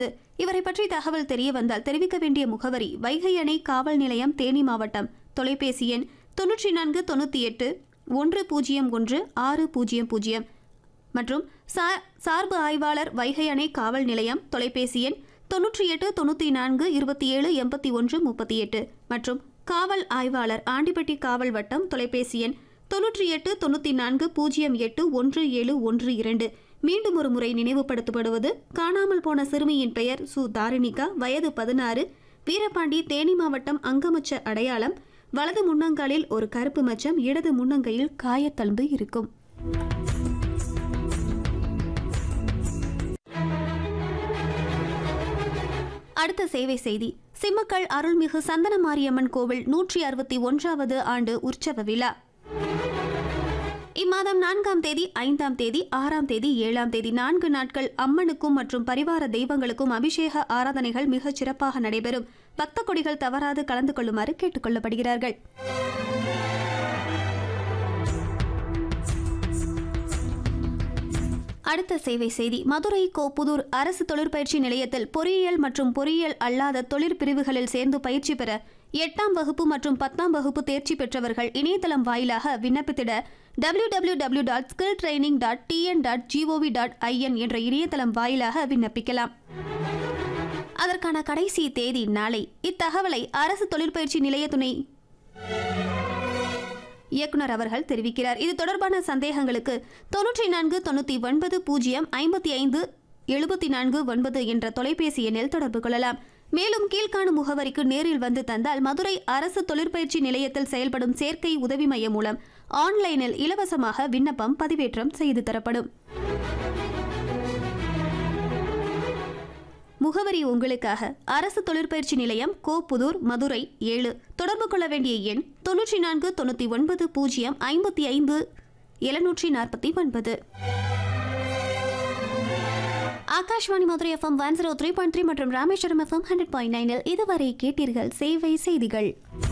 இவரை பற்றி தகவல் தெரிய வந்தால் தெரிவிக்க வேண்டிய முகவரி வைகை அணை காவல் நிலையம் தேனி மாவட்டம் தொலைபேசி எண் தொன்னூற்றி நான்கு தொண்ணூற்றி எட்டு ஒன்று பூஜ்ஜியம் ஒன்று ஆறு பூஜ்ஜியம் பூஜ்ஜியம் மற்றும் சா- சார்பு ஆய்வாளர் வைகை அணை காவல் நிலையம் தொலைபேசி எண் தொன்னூற்றி எட்டு தொண்ணூற்றி நான்கு இருபத்தி ஏழு எண்பத்தி ஒன்று முப்பத்தி எட்டு மற்றும் காவல் ஆய்வாளர் ஆண்டிப்பட்டி காவல் வட்டம் தொலைபேசி எண் தொன்னூற்றி எட்டு தொண்ணூற்றி நான்கு பூஜ்ஜியம் எட்டு ஒன்று ஏழு ஒன்று இரண்டு மீண்டும் ஒரு முறை நினைவுபடுத்தப்படுவது காணாமல் போன சிறுமியின் பெயர் சு தாரிணிகா வயது பதினாறு வீரபாண்டி தேனி மாவட்டம் அங்கமச்ச அடையாளம் வலது முன்னங்காலில் ஒரு கருப்பு மச்சம் இடது முன்னங்கையில் காயத்தழும்பு இருக்கும் அடுத்த சேவை செய்தி சிம்மக்கல் அருள்மிகு சந்தன மாரியம்மன் கோவில் நூற்றி அறுபத்தி ஒன்றாவது ஆண்டு உற்சவ விழா இம்மாதம் நான்காம் தேதி ஐந்தாம் தேதி ஆறாம் தேதி ஏழாம் தேதி நான்கு நாட்கள் அம்மனுக்கும் மற்றும் பரிவார தெய்வங்களுக்கும் அபிஷேக ஆராதனைகள் மிகச் சிறப்பாக நடைபெறும் பக்த கொடிகள் தவறாது கலந்து கொள்ளுமாறு கேட்டுக்கொள்ளப்படுகிறார்கள் அடுத்த சேவை செய்தி மதுரை கோப்புதூர் அரசு தொழிற்பயிற்சி நிலையத்தில் பொறியியல் மற்றும் பொறியியல் அல்லாத தொழிற்பிரிவுகளில் சேர்ந்து பயிற்சி பெற எட்டாம் வகுப்பு மற்றும் பத்தாம் வகுப்பு தேர்ச்சி பெற்றவர்கள் இணையதளம் வாயிலாக விண்ணப்பித்திட W W W dot skill training dot TN dot GOV dot IN என்ற இணையதளம் வாயிலாக விண்ணப்பிக்கலாம் அதற்கான கடைசி தேதி நாளை இத்தகவலை அரசு தொழிற்பயிற்சி நிலைய துணை இயக்குனர் அவர்கள் தெரிவிக்கிறார் இது தொடர்பான சந்தேகங்களுக்கு தொன்னூற்றி நான்கு தொண்ணூற்றி ஒன்பது பூஜ்ஜியம் ஐம்பத்தி ஐந்து எழுபத்தி நான்கு ஒன்பது என்ற தொலைபேசி எண்ணில் தொடர்பு கொள்ளலாம் மேலும் கீழ்காணும் முகவரிக்கு நேரில் வந்து தந்தால் மதுரை அரசு தொழிற்பயிற்சி நிலையத்தில் செயல்படும் சேர்க்கை உதவி மையம் மூலம் ஆன்லைனில் இலவசமாக விண்ணப்பம் பதிவேற்றம் செய்து தரப்படும் முகவரி உங்களுக்காக அரசு தொழிற்பயிற்சி நிலையம் கோப்புதூர் மதுரை ஏழு தொடர்பு கொள்ள வேண்டிய எண் தொன்னூற்றி நான்கு தொண்ணூற்றி ஒன்பது பூஜ்ஜியம் ஐம்பத்தி ஐந்து எழுநூற்றி நாற்பத்தி ஒன்பது Akashvani Madurai FM one zero three point three மற்றும் ராமேஸ்வரம் எஃப்எம் ஹண்ட்ரட் பாயிண்ட் நைனில் இதுவரை கேட்டீர்கள் சேவை செய்திகள்